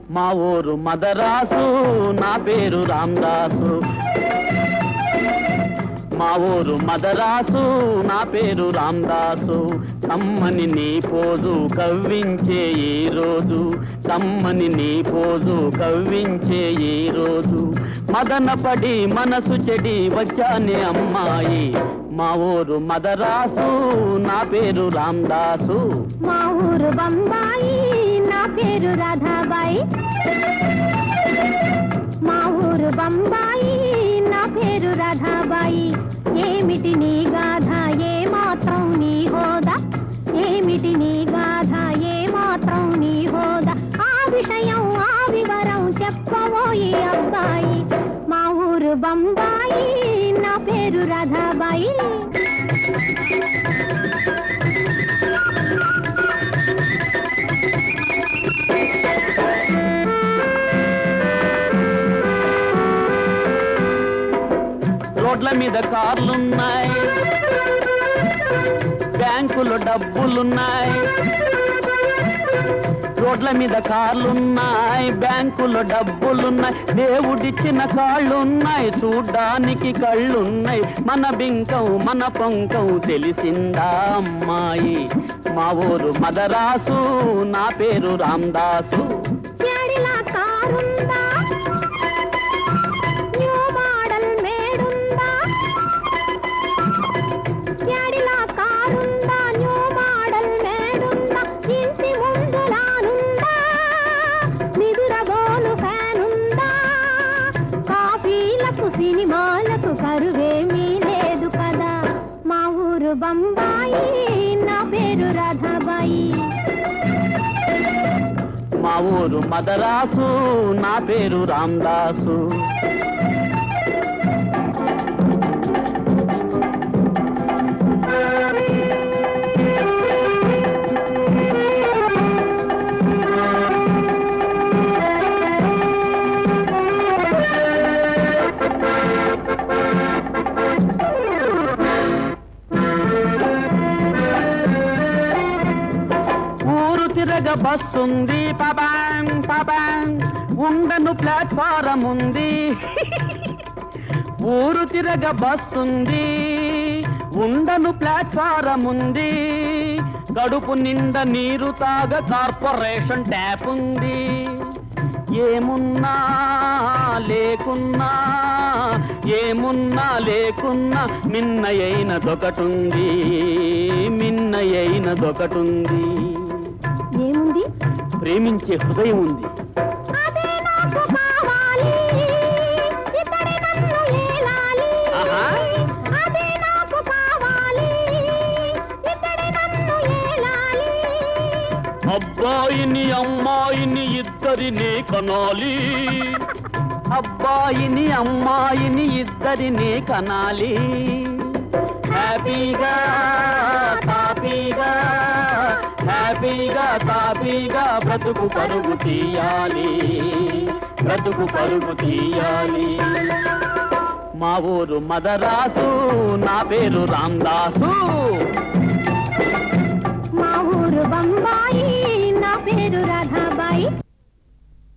మా ఊరు మదరాసు నా పేరు రామదాసు మా ఊరు మదరాసు నా పేరు రామదాసు కమ్మని నీ పోజు కవ్వించే ఈ రోజు కమ్మని నీ పోజు కవ్వించే ఈ రోజు మదనపడి మనసు చెడి వచ్చానే అమ్మాయి మా ఊరు మదరాసు నా పేరు రామదాసు మా ఊరు బొంబాయి నా పేరు రాధాబాయి మా ఊరు బొంబాయి నా పేరు రాధాబాయి ఏమిటి నీ గాథ ఏ మాత్రం నీ హోదా ఏమిటి నీ గాథ ఏ మాత్రం నీ హోదా ఆ విషయం ఆ వివరం చెప్పబోయి అబ్బాయి మా ఊరు బొంబాయి నా పేరు రాధాబాయి రోడ్ల మీద కార్లున్నాయి బ్యాంకులో డబ్బులున్నాయి రోడ్ల మీద కార్లున్నాయి బ్యాంకులో డబ్బులున్నాయి దేవుడిచ్చిన కాళ్ళున్నాయి చూడ్డానికి కళ్ళున్నాయి మన బింకం మన పొంకం తెలిసిందా అమ్మాయి మా ఊరు మదరాసు నా పేరు రామదాసు ప్యాడిలా కారుందా న్యూ మోడల్ మేడుందా ప్యాడిలా కారుందా న్యూ మోడల్ మేడుందా ఇంటి ముందు లానుందా నిదురబోలు ఫ్యానుందా కాఫీలకు సినిమాలకు కరువేమీ లేదు కదా మా ఊరు బొంబాయి నా పేరు రాధాబాయి మా ఊరు మదరాసు నా పేరు రామదాసు ఊరు తిరగ బస్సుంది పబాంగ్ పబాంగ్ ఉండను ప్లాట్ఫారం ఉంది ఊరు తిరగ బస్సుంది ఉండను ప్లాట్ఫారం ఉంది కడుపు నిండా నీరు తాగ కార్పొరేషన్ ట్యాప్ ఉంది ఏమున్నా లేకున్నా ఏమున్నా లేకున్నా మిన్నయైనదొకటుంది మిన్నయైనదొకటుంది ఏముంది ప్రేమించే హృదయం ఉంది అదే నాకు కావాలి ఇతడే నన్ను ఏలాలి ఆహా. అదే నాకు కావాలి ఇతడే నన్ను ఏలాలి అబ్బాయిని అమ్మాయిని ఇద్దరిని కనాలి అబ్బాయిని అమ్మాయిని ఇద్దరిని కనాలి హ్యాపీగా తాపీగా హ్యాపీగా తాపీగా బ్రతుకు పరుగు తీయాలి బ్రతుకు పరుగు తీయాలి మా ఊరు మదరాసు నా పేరు రామదాసు మా ఊరు బొంబాయి నా పేరు రాధాబాయి